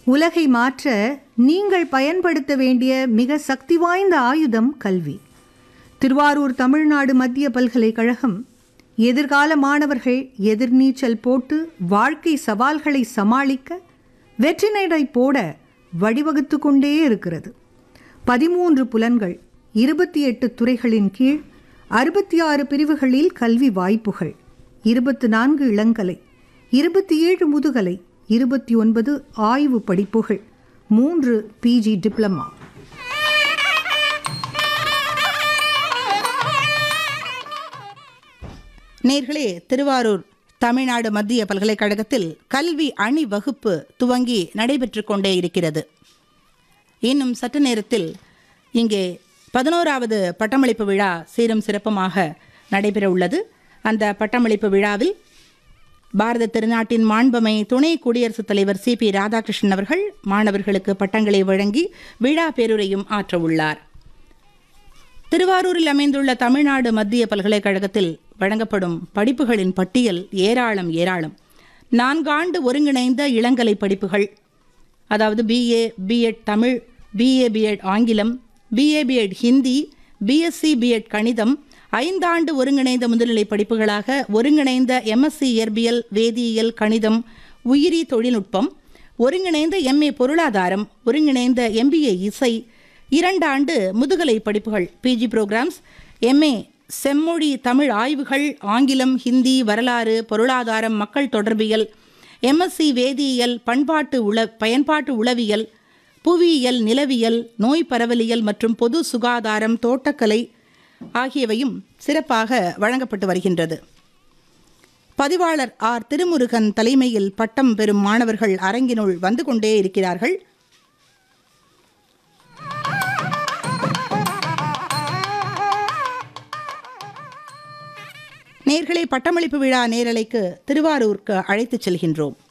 உலகை மாற்ற நீங்கள் பயன்படுத்த வேண்டிய மிக சக்தி வாய்ந்த ஆயுதம் கல்வி திருவாரூர் தமிழ்நாடு மத்திய பல்கலைக்கழகம் எதிர்கால மாணவர்கள் எதிர்நீச்சல் போட்டு வாழ்க்கை சவால்களை சமாளிக்க வெற்றி நடை போட வழிவகுத்து கொண்டே இருக்கிறது பதிமூன்று புலன்கள் இருபத்தி எட்டு துறைகளின் கீழ் அறுபத்தி ஆறு பிரிவுகளில் கல்வி வாய்ப்புகள் இருபத்து நான்கு இளங்கலை இருபத்தி ஏழு முதுகலை இருபத்தி ஒன்பது ஆய்வு படிப்புகள் மூன்று பிஜி டிப்ளமா நேர்களே திருவாரூர் தமிழ்நாடு மத்திய பல்கலைக்கழகத்தில் கல்வி அணி வகுப்பு துவங்கி நடைபெற்று கொண்டே இருக்கிறது இன்னும் சற்று நேரத்தில் இங்கே பதினோராவது பட்டமளிப்பு விழா சீரும் சிறப்புமாக நடைபெற உள்ளது அந்த பட்டமளிப்பு விழாவில் பாரத திருநாட்டின் மாண்பமை துணை குடியரசுத் தலைவர் சி பி ராதாகிருஷ்ணன் அவர்கள் மாணவர்களுக்கு பட்டங்களை வழங்கி விழா பேருரையும் ஆற்ற உள்ளார் திருவாரூரில் அமைந்துள்ள தமிழ்நாடு மத்திய பல்கலைக்கழகத்தில் வழங்கப்படும் படிப்புகளின் பட்டியல் ஏராளம் ஏராளம் நான்காண்டு ஒருங்கிணைந்த இளங்கலை படிப்புகள் அதாவது BA BEd Tamil BA BEd ஆங்கிலம் BA BEd Hindi BSc BEd கணிதம் ஐந்தாண்டு ஒருங்கிணைந்த முதுநிலை படிப்புகளாக ஒருங்கிணைந்த எம்எஸ்சி இயற்பியல் வேதியியல் கணிதம் உயிரி தொழில்நுட்பம் ஒருங்கிணைந்த எம்ஏ பொருளாதாரம் ஒருங்கிணைந்த எம்பிஏ இசை இரண்டாண்டு முதுகலை படிப்புகள் பிஜி ப்ரோக்ராம்ஸ் எம்ஏ செம்மொழி தமிழ் ஆய்வுகள் ஆங்கிலம் ஹிந்தி வரலாறு பொருளாதாரம் மக்கள் தொடர்பியல் எம்எஸ்சி வேதியியல் பண்பாட்டு உள பயன்பாட்டு உளவியல் புவியியல் நிலவியல் நோய் பரவலியல் மற்றும் பொது சுகாதாரம் தோட்டக்கலை ஆகியவையும் சிறப்பாக வழங்கப்பட்டு வருகின்றது பதிவாளர் ஆர் திருமுருகன் தலைமையில் பட்டம் பெறும் மாணவர்கள் அரங்கினுள் வந்து கொண்டே இருக்கிறார்கள் நேர்களை பட்டமளிப்பு விழா நேரலைக்கு திருவாரூருக்கு அழைத்துச் செல்கின்றோம்